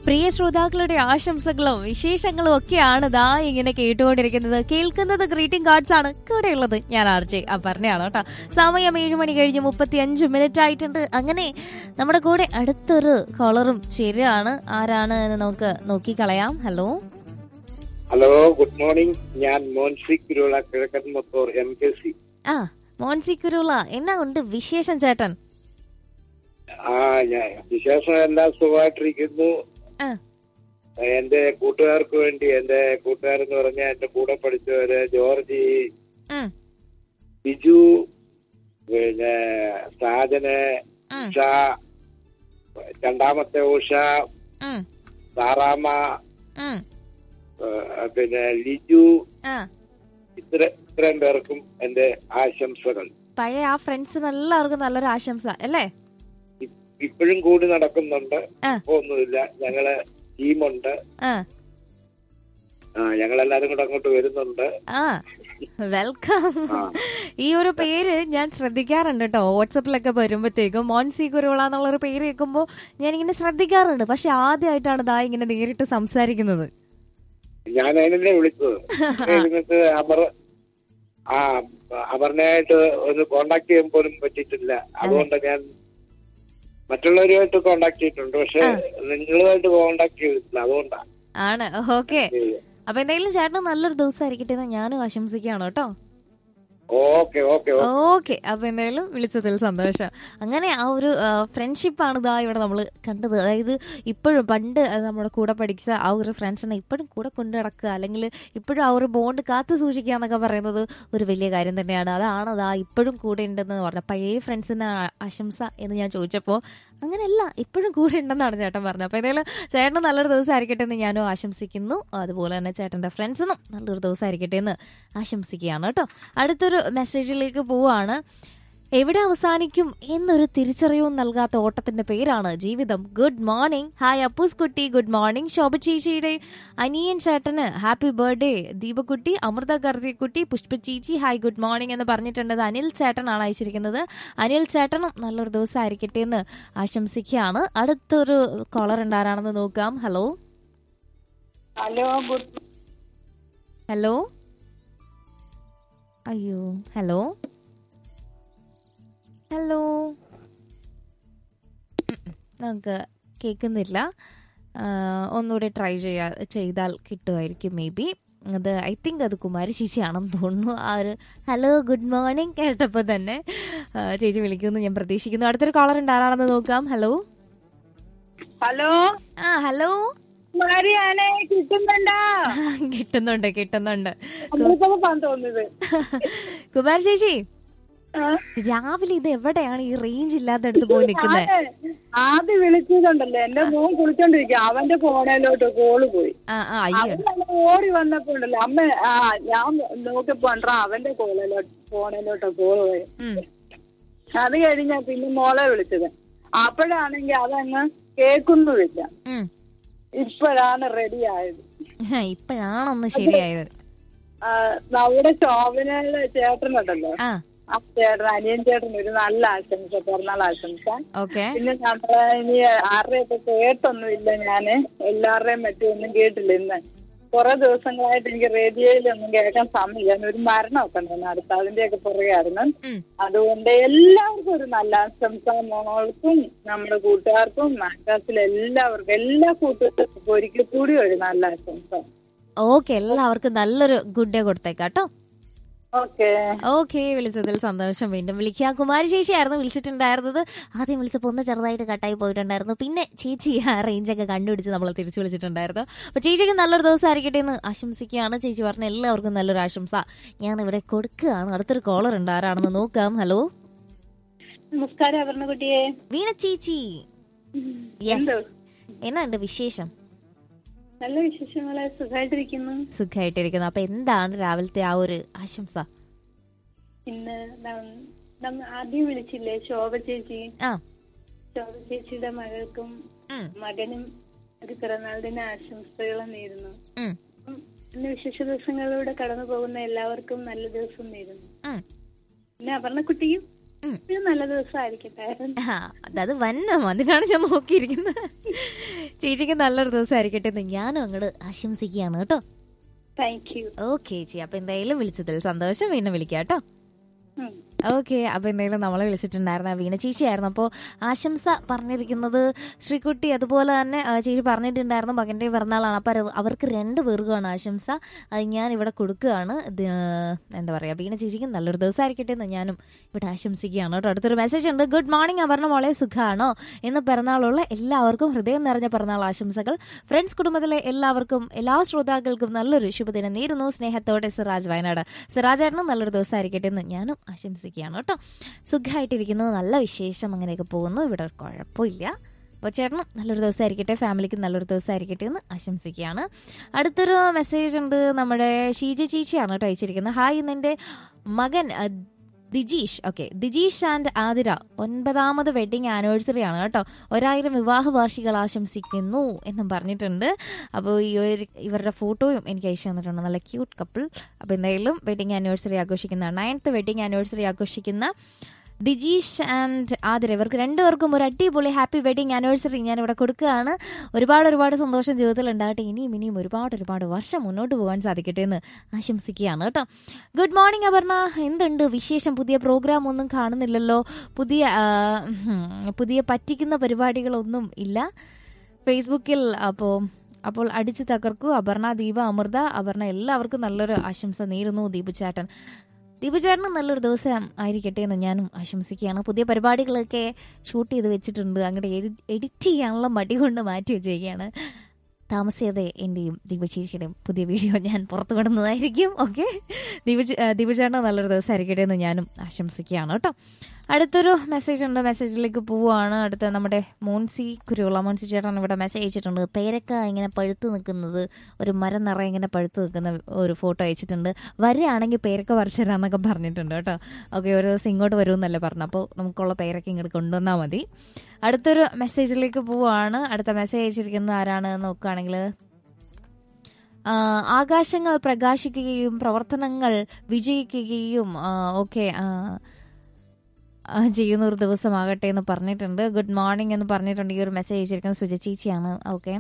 പ്രിയ ശ്രോതാക്കളുടെ ആശംസകളും വിശേഷങ്ങളും ഒക്കെയാണ് ദാ ഇങ്ങനെ കേട്ടുകൊണ്ടിരിക്കുന്നത് കേൾക്കുന്നത് ഗ്രീറ്റിംഗ് കാർഡ്സ് ആണ് കൂടെയുള്ളത് ഞാൻ ആർ ജെ അപർണയാണ് കേട്ടോ സമയം ഏഴ് മണി കഴിഞ്ഞ് മുപ്പത്തി അഞ്ച് മിനിറ്റ് ആയിട്ടുണ്ട് അങ്ങനെ നമ്മുടെ കൂടെ അടുത്തൊരു കോളറും ചേരുകയാണ് ആരാണ് എന്ന് നമുക്ക് നോക്കിക്കളയാം ഹലോ ഹലോ ഗുഡ് മോർണിംഗ് ഞാൻ മോൻസി കുരുള കിഴക്കൻ മുത്തൂർ എം കെ സി ആ മോൻസി കുരുള എന്നാ ഉണ്ട് വിശേഷം ചേട്ടൻ ആ ഞാൻ വിശേഷം എല്ലാം സുഖമായിട്ടിരിക്കുന്നു ആ. എന്റെ കൂട്ടുകാർക്ക് വേണ്ടി എന്റെ കൂട്ടുകാരെന്ന് പറഞ്ഞാൽ എന്റെ കൂടെ പഠിച്ചവര് ജോർജി ഉം, ബിജു പിന്നെ സാജന് ഉം, ഉഷ രണ്ടാമത്തെ ഉഷ ഉം, സാറാമ്മ ഉം. ഏ, പിന്നെ ലിജു ആ ഇത്ര ഇത്രയും പേർക്കും എന്റെ ആശംസകൾ പഴയ ആ ഫ്രണ്ട്സിന് എല്ലാവർക്കും നല്ലൊരു ആശംസ അല്ലേ ഇപ്പോഴും കൂടി നടക്കുന്നുണ്ട് ആ. ഇപ്പൊ ഒന്നുമില്ല ഞങ്ങള് ടീമുണ്ട് ആ ആ ഞങ്ങളെല്ലാരും കൂടെ അങ്ങോട്ട് വരുന്നുണ്ട് ആ വെൽക്കം ആ. ഈ ഒരു പേര് ഞാൻ ശ്രദ്ധിക്കാറുണ്ട് കേട്ടോ വാട്സപ്പിലൊക്കെ വരുമ്പോഴത്തേക്കും മോൻസി കുരുള എന്നുള്ളൊരു പേര് കേൾക്കുമ്പോൾ ഞാൻ ഇങ്ങനെ ശ്രദ്ധിക്കാറുണ്ട് പക്ഷെ ആദ്യമായിട്ടാണ് ദാ ഇങ്ങനെ നേരിട്ട് സംസാരിക്കുന്നത് ഞാൻ അതിനെ വിളിച്ചത് നിങ്ങൾക്ക് അമർ ആ അമറിനായിട്ട് ഒന്ന് കോണ്ടാക്ട് ചെയ്യാൻ പോലും പറ്റിയിട്ടില്ല അതുകൊണ്ട് ഞാൻ മറ്റുള്ളവരുമായിട്ട് കോണ്ടാക്ട് ചെയ്തിട്ടുണ്ട് പക്ഷെ നിങ്ങളുമായിട്ട് കോണ്ടാക്ട് ചെയ്തിട്ടില്ല അതുകൊണ്ടാണ് ആണ് ഓക്കെ അപ്പൊ എന്തായാലും ചേട്ടന് നല്ലൊരു ദിവസമായിരിക്കട്ടെ എന്ന് ഞാനും ആശംസിക്കുകയാണ് കേട്ടോ ഓക്കെ ഓക്കെ ഓക്കെ അപ്പൊ എന്തായാലും വിളിച്ചതിൽ സന്തോഷം അങ്ങനെ ആ ഒരു ഫ്രണ്ട്ഷിപ്പാണ് ഇതാ ഇവിടെ നമ്മൾ കണ്ടത് അതായത് ഇപ്പോഴും പണ്ട് നമ്മുടെ കൂടെ പഠിച്ച ആ ഒരു ഫ്രണ്ട്സിനെ ഇപ്പോഴും കൂടെ കൊണ്ടു നടക്കുക അല്ലെങ്കിൽ ഇപ്പോഴും ആ ഒരു ബോണ്ട് കാത്തു സൂക്ഷിക്കുക എന്നൊക്കെ പറയുന്നത് ഒരു വലിയ കാര്യം തന്നെയാണ് അതാണ് അതാ ഇപ്പോഴും കൂടെ ഉണ്ടെന്ന് പറഞ്ഞ പഴയ ഫ്രണ്ട്സിന് ആശംസ എന്ന് ഞാൻ ചോദിച്ചപ്പോൾ അങ്ങനെയല്ല ഇപ്പോഴും കൂടെ ഉണ്ടെന്നാണ് ചേട്ടൻ പറഞ്ഞത് അപ്പോൾ ഏതായാലും ചേട്ടന് നല്ലൊരു ദിവസമായിരിക്കട്ടെ എന്ന് ഞാനും ആശംസിക്കുന്നു അതുപോലെ തന്നെ ചേട്ടൻ്റെ ഫ്രണ്ട്സിനും നല്ലൊരു ദിവസമായിരിക്കട്ടെ എന്ന് ആശംസിക്കുകയാണ് കേട്ടോ അടുത്തൊരു മെസ്സേജിലേക്ക് പോവാണ് എവിടെ അവസാനിക്കും എന്നൊരു തിരിച്ചറിവും നൽകാത്ത ഓട്ടത്തിന്റെ പേരാണ് ജീവിതം ഗുഡ് മോർണിംഗ് ഹായ് അപ്പൂസ് കുട്ടി ഗുഡ് മോർണിംഗ് ശോഭ ചേച്ചിയുടെ അനിയൻ ചേട്ടന് ഹാപ്പി ബർത്ത്ഡേ ദീപക്കുട്ടി അമൃത കുട്ടി പുഷ്പ ചേച്ചി ഹായ് ഗുഡ് മോർണിംഗ് എന്ന് പറഞ്ഞിട്ടുണ്ട് അത് അനിൽ ചേട്ടനാണ് അയച്ചിരിക്കുന്നത് അനിൽ ചേട്ടനും നല്ലൊരു ദിവസം ആയിരിക്കട്ടെ എന്ന് ആശംസിക്കുകയാണ് അടുത്തൊരു കോളർ ഉണ്ടാരാണെന്ന് നോക്കാം ഹലോ ഹലോ ഗുഡ് ഹലോ അയ്യോ ഹലോ ഹലോ ഉം, ഉം. നമുക്ക് കേൾക്കുന്നില്ല ആ, ഒന്നുകൂടെ ട്രൈ ചെയ്യാ ചെയ്താൽ കിട്ടുമായിരിക്കും മേ ബി അത് ഐ തിങ്ക് അത് കുമാരി ചേച്ചിയാണെന്ന് തോന്നുന്നു ആ ഒരു ഹലോ ഗുഡ് മോർണിംഗ് കേട്ടപ്പോൾ തന്നെ ആ, ചേച്ചി വിളിക്കുമെന്ന് ഞാൻ പ്രതീക്ഷിക്കുന്നു അടുത്തൊരു കോളർ ഉണ്ട് ആരാണെന്ന് നോക്കാം ഹലോ ഹലോ ആ ഹലോ മാരിയാണേ കിട്ടുന്നുണ്ടോ കിട്ടുന്നുണ്ട് കിട്ടുന്നുണ്ട് അമൃതപ്പാൻ തോന്നുന്നത് കുമാരി ചേച്ചി ആ, രാവിലെ ഇത് എവിടെയാണ് ഈ റേഞ്ച് ഇല്ലാത്തടത്ത് പോയി നിൽക്കുന്നത് ഞാന് ആദ്യം വിളിച്ചതുണ്ടല്ലോ എന്റെ മോൻ കുളിച്ചോണ്ടിരിക്കുക അവന്റെ ഫോണിലോട്ട് കോള് പോയി ആ ആ അയ്യോ അവൻ അങ്ങ് ഓടി വന്നപ്പോ ഉണ്ടല്ലോ അമ്മ ആ ഞാൻ നോക്കിയപ്പോ ഉണ്ടാ അവന്റെ കോളിലോട്ട് ഫോണിലോട്ട് കോള് പോയി ഉം. അത് കഴിഞ്ഞാ പിന്നെ മോളെ വിളിച്ചത് അപ്പോഴാണെങ്കി അതങ്ങ് കേൾക്കുന്നുമില്ല ഉം. ഇപ്പോഴാണ് റെഡി ആയത് ഇപ്പോഴാണൊന്ന് ശരിയായത് ആ, നമ്മുടെ ശോഭനയുടെ ചേട്ടനുണ്ടല്ലോ ആ ആ ചേട്ടൻ അനിയൻ ചേട്ടൻ ഒരു നല്ല ആശംസ പിറന്നാൾ ആശംസ ഓക്കെ പിന്നെ നമ്മളെ ഇനി ആരുടെയൊക്കെ കേട്ടൊന്നുമില്ല ഞാന് എല്ലാവരുടെയും മറ്റും ഒന്നും കേട്ടില്ല ഇന്ന് കുറെ ദിവസങ്ങളായിട്ട് എനിക്ക് റേഡിയോയിലൊന്നും കേൾക്കാൻ സമയമില്ല ഞാൻ ഒരു മരണമൊക്കെ ഉണ്ടായിരുന്നു അടുത്ത് അതിന്റെയൊക്കെ പുറകെയായിരുന്നു ഉം. അതുകൊണ്ട് എല്ലാവർക്കും ഒരു നല്ല ആശംസ മോൾക്കും നമ്മുടെ കൂട്ടുകാർക്കും നാട്ടാസിലെ എല്ലാവർക്കും എല്ലാ കൂട്ടുകാർക്കും ഒരിക്കൽ കൂടി ഒരു നല്ല ആശംസ ഓക്കെ എല്ലാവർക്കും നല്ലൊരു ഗുഡ് ഡേ കൊടുത്തേക്കാട്ടോ ഓക്കെ ഓക്കെ വിളിച്ചതിൽ സന്തോഷം വീണ്ടും വിളിക്കുക കുമാരി ചേച്ചിയായിരുന്നു വിളിച്ചിട്ടുണ്ടായിരുന്നത് ആദ്യം വിളിച്ചപ്പോൾ ഒന്ന് ചെറുതായിട്ട് കട്ടായി പോയിട്ടുണ്ടായിരുന്നു പിന്നെ ചേച്ചി ആ റേഞ്ചൊക്കെ കണ്ടുപിടിച്ച് നമ്മൾ തിരിച്ചു വിളിച്ചിട്ടുണ്ടായിരുന്നു അപ്പൊ ചേച്ചിക്ക് നല്ലൊരു ദിവസം ആയിരിക്കട്ടെ എന്ന് ആശംസിക്കുകയാണ് ചേച്ചി പറഞ്ഞ എല്ലാവർക്കും നല്ലൊരു ആശംസ ഞാൻ ഇവിടെ കൊടുക്കുകയാണ് അടുത്തൊരു കോളർ ഉണ്ട് ആരാണെന്ന് നോക്കാം ഹലോ നമസ്കാരം അപർണകുട്ടിയെ വീണ ചേച്ചി യെസ് എന്നാ ഉണ്ട് വിശേഷം നല്ല വിശേഷങ്ങളെ സുഖമായിട്ടിരിക്കുന്നു സുഖമായിട്ടിരിക്കുന്നു അപ്പൊ എന്താണ് രാവിലത്തെ ആ ഒരു ആശംസ ഇന്ന് നം- നമ്മ ആദ്യം വിളിച്ചില്ലേ ശോഭ ചേച്ചി ആ ശോഭ ചേച്ചിയുടെ മകൾക്കും ഉം, മകനും ഒരു പിറന്നാൾ ദിന ആശംസകൾ നേരുന്നു ഉം, ഉം, ഇന്ന് വിശേഷ ദിവസങ്ങളിലൂടെ കടന്നു പോകുന്ന എല്ലാവർക്കും നല്ല ദിവസം നേരുന്നു ഉം. പിന്നെ അപർണക്കുട്ടിയും ഒരു നല്ല ദിവസമായിരിക്കട്ടെ ആ, അത് വന്നം അതിനാണ് ഞാൻ നോക്കിയിരിക്കുന്നത് ചേച്ചിക്ക് നല്ലൊരു ദിവസമായിരിക്കട്ടെ എന്ന് ഞാനും അങ്ങോട്ട് ആശംസിക്കുകയാണ് കേട്ടോ താങ്ക് യു ഓക്കെ ചേച്ചി അപ്പൊ എന്തായാലും വിളിച്ചതിൽ സന്തോഷം വീണ്ടും വിളിക്കാം കേട്ടോ ഉം. ഓക്കെ അപ്പൊ എന്തായാലും നമ്മളെ വിളിച്ചിട്ടുണ്ടായിരുന്ന വീണ ചേച്ചിയായിരുന്നു അപ്പോൾ ആശംസ പറഞ്ഞിരിക്കുന്നത് ശ്രീകുട്ടി അതുപോലെ തന്നെ ആ, ചേച്ചി പറഞ്ഞിട്ടുണ്ടായിരുന്നു മകന്റെ പിറന്നാളാണ് അപ്പൊ അവര് അവർക്ക് രണ്ട് പേർക്കുമാണ് ആശംസ അത് ഞാൻ ഇവിടെ കൊടുക്കുകയാണ് ഇത്, ആ, എന്താ പറയാ വീണ ചേച്ചിക്ക് നല്ലൊരു ദിവസമായിരിക്കട്ടെ എന്ന് ഞാനും ഇവിടെ ആശംസിക്കുകയാണ് കേട്ടോ അടുത്തൊരു മെസ്സേജ് ഉണ്ട് ഗുഡ് മോർണിംഗ് അപർണ മോളെ സുഖാണോ ഇന്ന് പിറന്നാളുള്ള എല്ലാവർക്കും ഹൃദയം നിറഞ്ഞ പിറന്നാൾ ആശംസകൾ ഫ്രണ്ട്സ് കുടുംബത്തിലെ എല്ലാവർക്കും എല്ലാ ശ്രോതാക്കൾക്കും നല്ലൊരു ശുഭദിനം നേരുന്നു സ്നേഹത്തോടെ സിറാജ് വയനാട് സിറാജേട്ടനും നല്ലൊരു ദിവസമായിരിക്കട്ടെ എന്ന് ഞാനും ആശംസിക്കുകയാണ് കേട്ടോ സുഖമായിട്ടിരിക്കുന്നു നല്ല വിശേഷം അങ്ങനെയൊക്കെ പോകുന്നു ഇവിടെ ഒരു കുഴപ്പമില്ല അപ്പോൾ ചേട്ടനും നല്ലൊരു ദിവസമായിരിക്കട്ടെ ഫാമിലിക്ക് നല്ലൊരു ദിവസമായിരിക്കട്ടെ എന്ന് ആശംസിക്കുകയാണ് അടുത്തൊരു മെസ്സേജ് ഉണ്ട് നമ്മുടെ ഷീജ ചീച്ചിയാണ് കേട്ടോ അയച്ചിരിക്കുന്നത് ഹായ് ഇന്നെൻ്റെ മകൻ അഹ്, ദിജീഷ് ഓക്കെ ദിജീഷ് ആൻഡ് ആതിര ഒൻപതാമത് വെഡിങ് ആനിവേഴ്സറി ആണ് കേട്ടോ ഒരായിരം വിവാഹ വാർഷികൾ ആശംസിക്കുന്നു എന്നും പറഞ്ഞിട്ടുണ്ട് അപ്പോൾ ഈ ഒരു ഇവരുടെ ഫോട്ടോയും എനിക്ക് അയച്ചു തന്നിട്ടുണ്ട് നല്ല ക്യൂട്ട് കപ്പിൾ അപ്പോൾ എന്തായാലും വെഡിങ് ആനിവേഴ്സറി ആഘോഷിക്കുന്ന നയൻത്ത് വെഡിങ് ആനിവേഴ്സറി ആഘോഷിക്കുന്ന ദിജീഷ് ആൻഡ് ആതിര ഇവർക്ക് രണ്ടുപേർക്കും ഒരു അടിപൊളി ഹാപ്പി വെഡിങ് ആനിവേഴ്സറി ഞാൻ ഇവിടെ കൊടുക്കുകയാണ് ഒരുപാട് ഒരുപാട് സന്തോഷം ജീവിതത്തിൽ ഉണ്ടാകട്ടെ ഇനിയും ഇനിയും ഒരുപാട് ഒരുപാട് വർഷം മുന്നോട്ട് പോകാൻ സാധിക്കട്ടെ എന്ന് ആശംസിക്കുകയാണ് കേട്ടോ ഗുഡ് മോർണിംഗ് അപർണ എന്തുണ്ട് വിശേഷം പുതിയ പ്രോഗ്രാം ഒന്നും കാണുന്നില്ലല്ലോ പുതിയ ആ, ഉം, പുതിയ പറ്റിക്കുന്ന പരിപാടികളൊന്നും ഇല്ല ഫേസ്ബുക്കിൽ അപ്പോൾ അപ്പോൾ അടിച്ചു തകർക്കൂ അപർണ ദീപ അമൃത അപർണ എല്ലാവർക്കും നല്ലൊരു ആശംസ നേരുന്നു ദീപു ചേട്ടൻ ദീപു ചേട്ടന് നല്ലൊരു ദിവസം ആയിരിക്കട്ടെ എന്ന് ഞാനും ആശംസിക്കുകയാണ് പുതിയ പരിപാടികളൊക്കെ ഷൂട്ട് ചെയ്ത് വെച്ചിട്ടുണ്ട് അങ്ങോട്ട് എഡിറ്റ് ചെയ്യാനുള്ള മടി കൊണ്ട് മാറ്റി വെച്ചിരിക്കുകയാണ് താമസിയാതെ എൻ്റെയും ദീപ ചേച്ചിയുടെയും പുതിയ വീഡിയോ ഞാൻ പുറത്തു വിടുന്നതായിരിക്കും ഓക്കെ ദീപ ദീപചേട്ടൻ നല്ലൊരു ദിവസമായിരിക്കട്ടെ എന്ന് ഞാനും ആശംസിക്കുകയാണ് കേട്ടോ അടുത്തൊരു മെസ്സേജ് ഉണ്ട് മെസ്സേജിലേക്ക് പോവുകയാണ് അടുത്ത നമ്മുടെ മോൻസി കുരുവിള മോൻസി ചേട്ടൻ ഇവിടെ മെസ്സേജ് അയച്ചിട്ടുണ്ട് പേരക്ക ഇങ്ങനെ പഴുത്ത് നിൽക്കുന്നത് ഒരു മരം നിറയെ ഇങ്ങനെ പഴുത്ത് നിൽക്കുന്ന ഒരു ഫോട്ടോ അയച്ചിട്ടുണ്ട് വരികയാണെങ്കിൽ പേരക്ക പറിച്ചു തരാമെന്നൊക്കെ പറഞ്ഞിട്ടുണ്ട് കേട്ടോ ഓക്കെ ഒരു ദിവസം ഇങ്ങോട്ട് വരുമെന്നല്ലേ പറഞ്ഞു അപ്പോൾ നമുക്കുള്ള പേരക്ക ഇങ്ങോട്ട് കൊണ്ടുവന്നാൽ മതി അടുത്തൊരു മെസ്സേജിലേക്ക് പോവുകയാണ് അടുത്ത മെസ്സേജ് അയച്ചിരിക്കുന്നത് ആരാണ് എന്ന് നോക്കുകയാണെങ്കിൽ ആ, ആകാശങ്ങൾ പ്രകാശിക്കുകയും പ്രവർത്തനങ്ങൾ വിജയിക്കുകയും ഓക്കെ ചെയ്യുന്ന ഒരു ദിവസമാകട്ടെ എന്ന് പറഞ്ഞിട്ടുണ്ട് ഗുഡ് മോർണിംഗ് എന്ന് പറഞ്ഞിട്ടുണ്ട് ഈ ഒരു മെസ്സേജ് അയച്ചിരിക്കുന്നത് സുജ ചേച്ചിയാണ് ഓക്കെ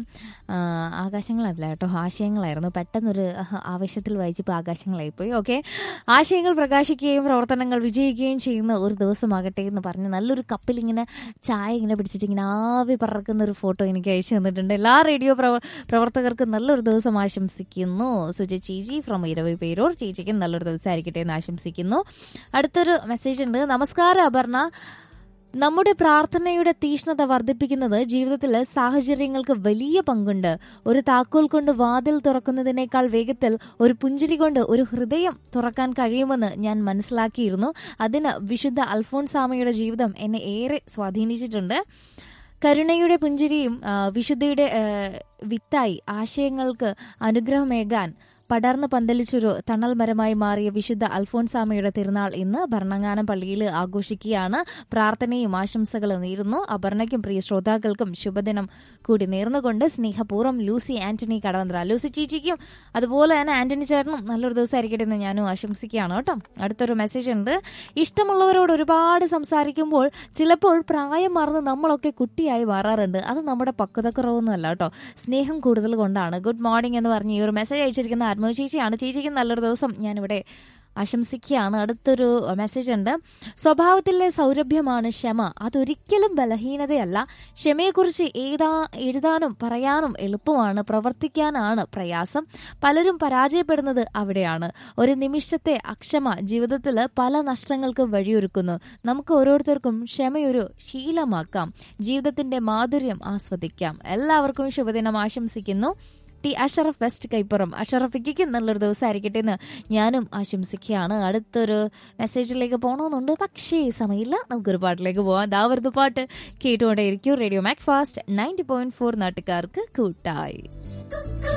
ആകാശങ്ങളല്ല കേട്ടോ ആശയങ്ങളായിരുന്നു പെട്ടെന്നൊരു അഹ്, ആവേശത്തിൽ വായിച്ചപ്പോൾ ആകാശങ്ങളായിപ്പോയി ഓക്കെ ആശയങ്ങൾ പ്രകാശിക്കുകയും പ്രവർത്തനങ്ങൾ വിജയിക്കുകയും ചെയ്യുന്ന ഒരു ദിവസമാകട്ടെ എന്ന് പറഞ്ഞ് നല്ലൊരു കപ്പിൽ ഇങ്ങനെ ചായ ഇങ്ങനെ പിടിച്ചിട്ട് ഇങ്ങനെ ആവി പറക്കുന്ന ഒരു ഫോട്ടോ എനിക്ക് അയച്ചു തന്നിട്ടുണ്ട് എല്ലാ റേഡിയോ പ്രവ പ്രവർത്തകർക്കും നല്ലൊരു ദിവസം ആശംസിക്കുന്നു സുജ ചേച്ചി ഫ്രം ഇരവി പേരൂർ ചേച്ചിക്കും നല്ലൊരു ദിവസം ആയിരിക്കട്ടെ എന്ന് ആശംസിക്കുന്നു അടുത്തൊരു മെസ്സേജ് ഉണ്ട് നമസ്കാരം അപർണ നമ്മുടെ പ്രാർത്ഥനയുടെ തീഷ്ണത വർദ്ധിപ്പിക്കുന്നത് ജീവിതത്തിൽ സാഹചര്യങ്ങൾക്ക് വലിയ പങ്കുണ്ട് ഒരു താക്കോൽ കൊണ്ട് വാതിൽ തുറക്കുന്നതിനേക്കാൾ വേഗത്തിൽ ഒരു പുഞ്ചിരി കൊണ്ട് ഒരു ഹൃദയം തുറക്കാൻ കഴിയുമെന്ന് ഞാൻ മനസ്സിലാക്കിയിരുന്നു അതിന് വിശുദ്ധ അൽഫോൺസാമയുടെ ജീവിതം എന്നെ ഏറെ സ്വാധീനിച്ചിട്ടുണ്ട് കരുണയുടെ പുഞ്ചിരിയും ആ, വിശുദ്ധിയുടെ ആ, വിത്തായി ആശയങ്ങൾക്ക് അനുഗ്രഹമേകാൻ പടർന്ന് പന്തലിച്ചൊരു തണൽ മരമായി മാറിയ വിശുദ്ധ അൽഫോൻസാമയുടെ തിരുനാൾ ഇന്ന് ഭരണങ്ങാനം പള്ളിയിൽ ആഘോഷിക്കുകയാണ് പ്രാർത്ഥനയും ആശംസകളും നേരുന്നു അപർണയ്ക്കും പ്രിയ ശ്രോതാക്കൾക്കും ശുഭദിനം കൂടി നേർന്നുകൊണ്ട് സ്നേഹപൂർവ്വം ലൂസി ആന്റണി കടവന്ത്ര ലൂസി ചീച്ചിക്കും അതുപോലെ തന്നെ ആന്റണി ചേട്ടനും നല്ലൊരു ദിവസം ആയിരിക്കട്ടെ എന്ന് ഞാനും ആശംസിക്കുകയാണ് കേട്ടോ അടുത്തൊരു മെസ്സേജ് ഉണ്ട് ഇഷ്ടമുള്ളവരോട് ഒരുപാട് സംസാരിക്കുമ്പോൾ ചിലപ്പോൾ പ്രായം മറന്ന് നമ്മളൊക്കെ കുട്ടിയായി മാറാറുണ്ട് അത് നമ്മുടെ പക്വതക്കുറവൊന്നുമല്ല കേട്ടോ സ്നേഹം കൂടുതൽ കൊണ്ടാണ് ഗുഡ് മോർണിംഗ് എന്ന് പറഞ്ഞ് ഈ ഒരു മെസ്സേജ് അയച്ചിരിക്കുന്ന ആത്മ ചേച്ചിയാണ് ചേച്ചിക്ക് നല്ലൊരു ദിവസം ഞാനിവിടെ ആശംസിക്കുകയാണ് അടുത്തൊരു മെസ്സേജ് ഉണ്ട് സ്വഭാവത്തിലെ സൗരഭ്യമാണ് ക്ഷമ അതൊരിക്കലും ബലഹീനതയല്ല ക്ഷമയെക്കുറിച്ച് ഏതാ എഴുതാനും പറയാനും എളുപ്പമാണ് പ്രവർത്തിക്കാനാണ് പ്രയാസം പലരും പരാജയപ്പെടുന്നത് അവിടെയാണ് ഒരു നിമിഷത്തെ അക്ഷമ ജീവിതത്തിൽ പല നഷ്ടങ്ങൾക്കും വഴിയൊരുക്കുന്നു നമുക്ക് ഓരോരുത്തർക്കും ക്ഷമയൊരു ശീലമാക്കാം ജീവിതത്തിന്റെ മാധുര്യം ആസ്വദിക്കാം എല്ലാവർക്കും ശുഭദിനം ആശംസിക്കുന്നു ടി അഷറഫ് വെസ്റ്റ് കൈപ്പുറം അഷറഫിക്ക് നല്ലൊരു ദിവസമായിരിക്കട്ടെ എന്ന് ഞാനും ആശംസിക്കുകയാണ് അടുത്തൊരു മെസ്സേജിലേക്ക് പോകണമെന്നുണ്ട് പക്ഷേ സമയമില്ല നമുക്കൊരു പാട്ടിലേക്ക് പോവാം ദാ വരുന്ന പാട്ട് കേട്ടുകൊണ്ടേയിരിക്കും radio MACFAST ninety point four നാട്ടുകാർക്ക് കൂട്ടായി